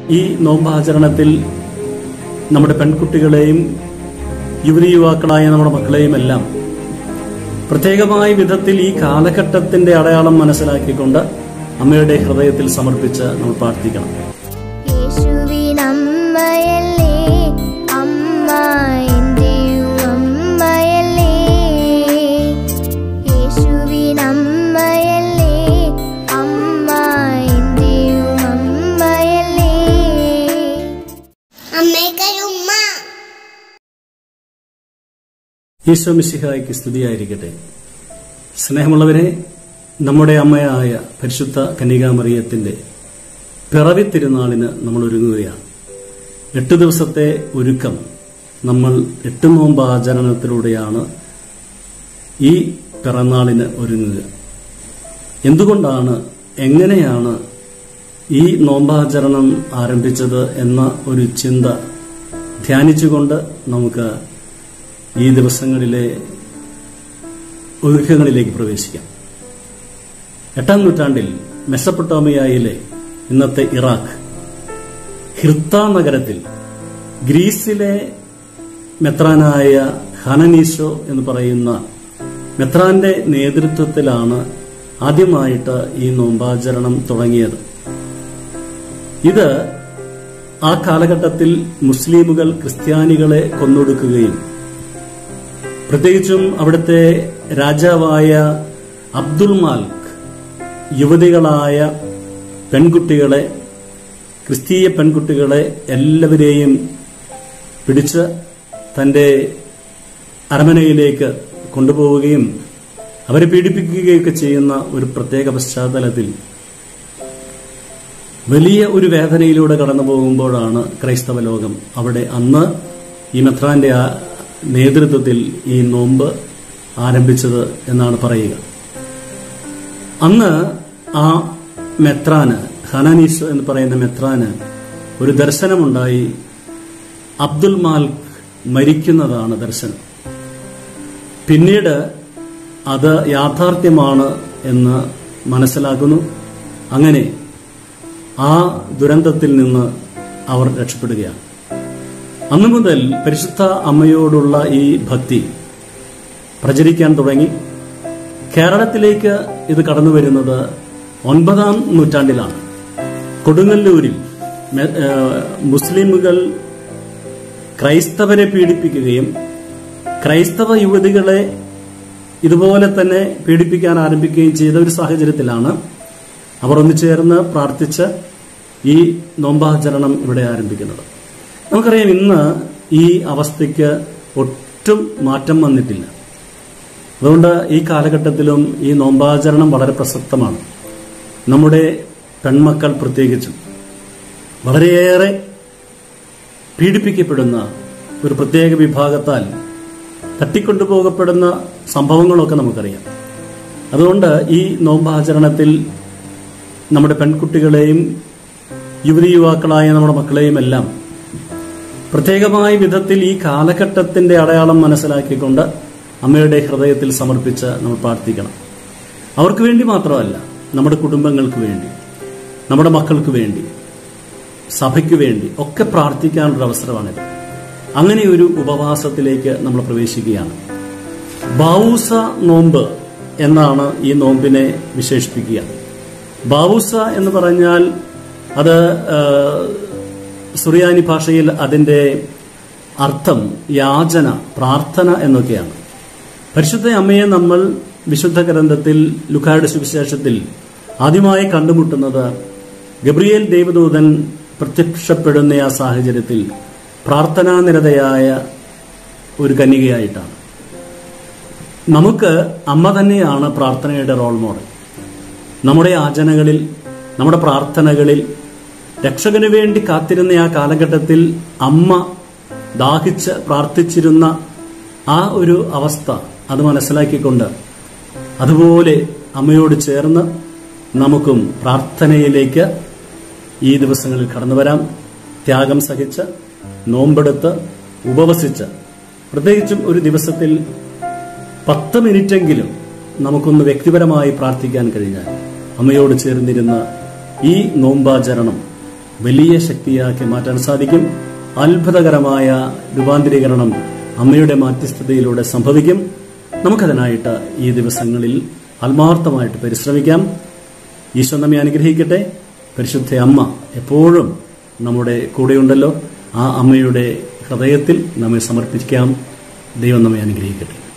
ഈ നോമ്പാചരണത്തിൽ നമ്മുടെ പെൺകുട്ടികളെയും യുവതി യുവാക്കളായ നമ്മുടെ മക്കളെയും എല്ലാം പ്രത്യേകമായ വിധത്തിൽ ഈ കാലഘട്ടത്തിന്റെ അടയാളം മനസ്സിലാക്കിക്കൊണ്ട് അമ്മയുടെ ഹൃദയത്തിൽ സമർപ്പിച്ച് നമ്മൾ പ്രാർത്ഥിക്കണം യേശുവിനമ്മയല്ലേ അമ്മ എന്റെയും അമ്മയല്ലേ യേശുവിനമ്മയല്ലേ അമ്മ എന്റെയും അമ്മയല്ലേ അമ്മയ്ക്കൊരുമ്മ ഈശോ മിശിഹായ്ക്ക് സ്തുതിയായിരിക്കട്ടെ സ്നേഹമുള്ളവരെ നമ്മുടെ അമ്മയായ പരിശുദ്ധ കന്യകാമറിയത്തിന്റെ പിറവി തിരുനാളിന് നമ്മൾ ഒരുങ്ങുകയാണ് എട്ട് ദിവസത്തെ ഒരുക്കം നമ്മൾ എട്ട് നോമ്പ് ആചരണത്തിലൂടെയാണ് ഈ പിറന്നാളിന് ഒരുങ്ങുക എന്തുകൊണ്ടാണ് എങ്ങനെയാണ് ഈ നോമ്പാചരണം ആരംഭിച്ചത് എന്ന ഒരു ചിന്ത ധ്യാനിച്ചുകൊണ്ട് നമുക്ക് ഈ ദിവസങ്ങളിലെ ഒരുക്കങ്ങളിലേക്ക് പ്രവേശിക്കാം എട്ടാം നൂറ്റാണ്ടിൽ മെസ്സപ്പൊട്ടോമിയയിലെ ഇന്നത്തെ ഇറാഖ് ഹിർത്ത നഗരത്തിൽ ഗ്രീസിലെ മെത്രാനായ ഹനനീശോ എന്ന് പറയുന്ന മെത്രാന്റെ നേതൃത്വത്തിലാണ് ആദ്യമായിട്ട് ഈ നോമ്പാചരണം തുടങ്ങിയത് ഇത് ആ കാലഘട്ടത്തിൽ മുസ്ലിമുകൾ ക്രിസ്ത്യാനികളെ കൊന്നൊടുക്കുകയും പ്രത്യേകിച്ചും അവിടുത്തെ രാജാവായ അബ്ദുൽ മാൽക്ക് യുവതികളായ പെൺകുട്ടികളെ ക്രിസ്തീയ പെൺകുട്ടികളെ എല്ലാവരെയും പിടിച്ച് തന്റെ അരമനയിലേക്ക് കൊണ്ടുപോവുകയും അവരെ പീഡിപ്പിക്കുകയൊക്കെ ചെയ്യുന്ന ഒരു പ്രത്യേക പശ്ചാത്തലത്തിൽ വലിയ ഒരു വേദനയിലൂടെ കടന്നു പോകുമ്പോഴാണ് ക്രൈസ്തവ ലോകം അവിടെ അന്ന് ഈ മെത്രാന്റെ ആ നേതൃത്വത്തിൽ ഈ നോമ്പ് ആരംഭിച്ചത് എന്നാണ് പറയുക അന്ന് ആ മെത്രാന് ഹനാനീസ് എന്ന് പറയുന്ന മെത്രാന് ഒരു ദർശനമുണ്ടായി അബ്ദുൽ മാൽക്ക് മരിക്കുന്നതാണ് ദർശനം പിന്നീട് അത് യാഥാർത്ഥ്യമാണ് എന്ന് മനസ്സിലാക്കുന്നു അങ്ങനെ ആ ദുരന്തത്തിൽ നിന്ന് അവർ രക്ഷപ്പെടുകയാണ് അന്നു മുതൽ പരിശുദ്ധ അമ്മയോടുള്ള ഈ ഭക്തി പ്രചരിക്കാൻ തുടങ്ങി കേരളത്തിലേക്ക് ഇത് കടന്നു വരുന്നത് ഒൻപതാം നൂറ്റാണ്ടിലാണ് കൊടുങ്ങല്ലൂരിൽ മെ- ഏഹ് മുസ്ലിമുകൾ ക്രൈസ്തവരെ പീഡിപ്പിക്കുകയും ക്രൈസ്തവ യുവതികളെ ഇതുപോലെ തന്നെ പീഡിപ്പിക്കാൻ ആരംഭിക്കുകയും ചെയ്ത ഒരു സാഹചര്യത്തിലാണ് അവർ ഒന്നുചേർന്ന് പ്രാർത്ഥിച്ച് ഈ നോമ്പാചരണം ഇവിടെ ആരംഭിക്കുന്നത് നമുക്കറിയാം ഇന്ന് ഈ അവസ്ഥയ്ക്ക് ഒട്ടും മാറ്റം വന്നിട്ടില്ല അതുകൊണ്ട് ഈ കാലഘട്ടത്തിലും ഈ നോമ്പാചരണം വളരെ പ്രസക്തമാണ് നമ്മുടെ പെൺമക്കൾ പ്രത്യേകിച്ചും വളരെയേറെ പീഡിപ്പിക്കപ്പെടുന്ന ഒരു പ്രത്യേക വിഭാഗത്താൽ തട്ടിക്കൊണ്ടുപോകപ്പെടുന്ന സംഭവങ്ങളൊക്കെ നമുക്കറിയാം അതുകൊണ്ട് ഈ നോമ്പാചരണത്തിൽ നമ്മുടെ പെൺകുട്ടികളെയും യുവതി യുവാക്കളായ നമ്മുടെ മക്കളെയും എല്ലാം പ്രത്യേകമായ വിധത്തിൽ ഈ കാലഘട്ടത്തിന്റെ അടയാളം മനസ്സിലാക്കിക്കൊണ്ട് അമ്മയുടെ ഹൃദയത്തിൽ സമർപ്പിച്ച് നമ്മൾ പ്രാർത്ഥിക്കണം അവർക്ക് വേണ്ടി മാത്രമല്ല നമ്മുടെ കുടുംബങ്ങൾക്ക് വേണ്ടി നമ്മുടെ മക്കൾക്ക് വേണ്ടി സഭയ്ക്ക് വേണ്ടി ഒക്കെ പ്രാർത്ഥിക്കാനുള്ള അവസരമാണിത് അങ്ങനെ ഒരു ഉപവാസത്തിലേക്ക് നമ്മൾ പ്രവേശിക്കുകയാണ് ബാവൂസ നോമ്പ് എന്നാണ് ഈ നോമ്പിനെ വിശേഷിപ്പിക്കുക ബാവൂസ എന്ന് പറഞ്ഞാൽ അത് ആ, സുറിയാനി ഭാഷയിൽ അതിന്റെ അർത്ഥം യാചന പ്രാർത്ഥന എന്നൊക്കെയാണ് പരിശുദ്ധ അമ്മയെ നമ്മൾ വിശുദ്ധ ഗ്രന്ഥത്തിൽ ലുക്കായുടെ സുവിശേഷത്തിൽ ആദ്യമായി കണ്ടുമുട്ടുന്നത് ഗബ്രിയേൽ ദേവദൂതൻ പ്രത്യക്ഷപ്പെടുന്ന ആ സാഹചര്യത്തിൽ പ്രാർത്ഥനാനിരതയായ ഒരു കന്യകയായിട്ടാണ് നമുക്ക് അമ്മ തന്നെയാണ് പ്രാർത്ഥനയുടെ റോൾ മോഡൽ നമ്മുടെ യാചനകളിൽ നമ്മുടെ പ്രാർത്ഥനകളിൽ രക്ഷകന് വേണ്ടി കാത്തിരുന്ന ആ കാലഘട്ടത്തിൽ അമ്മ ദാഹിച്ച് പ്രാർത്ഥിച്ചിരുന്ന ആ ഒരു അവസ്ഥ അത് മനസ്സിലാക്കിക്കൊണ്ട് അതുപോലെ അമ്മയോട് ചേർന്ന് നമുക്കും പ്രാർത്ഥനയിലേക്ക് ഈ ദിവസങ്ങളിൽ കടന്നു വരാം ത്യാഗം സഹിച്ച് നോമ്പെടുത്ത് ഉപവസിച്ച് പ്രത്യേകിച്ചും ഒരു ദിവസത്തിൽ പത്ത് മിനിറ്റെങ്കിലും നമുക്കൊന്ന് വ്യക്തിപരമായി പ്രാർത്ഥിക്കാൻ കഴിഞ്ഞാൽ അമ്മയോട് ചേർന്നിരുന്ന ഈ നോമ്പാചരണം വലിയ ശക്തിയാക്കി മാറ്റാൻ സാധിക്കും അത്ഭുതകരമായ രൂപാന്തരീകരണം അമ്മയുടെ മാധ്യസ്ഥതയിലൂടെ സംഭവിക്കും നമുക്കതിനായിട്ട് ഈ ദിവസങ്ങളിൽ ആത്മാർത്ഥമായിട്ട് പരിശ്രമിക്കാം ഈശോ നമ്മെ അനുഗ്രഹിക്കട്ടെ പരിശുദ്ധ അമ്മ എപ്പോഴും നമ്മുടെ കൂടെയുണ്ടല്ലോ ആ അമ്മയുടെ ഹൃദയത്തിൽ നമ്മെ സമർപ്പിക്കാം ദൈവം നമ്മെ അനുഗ്രഹിക്കട്ടെ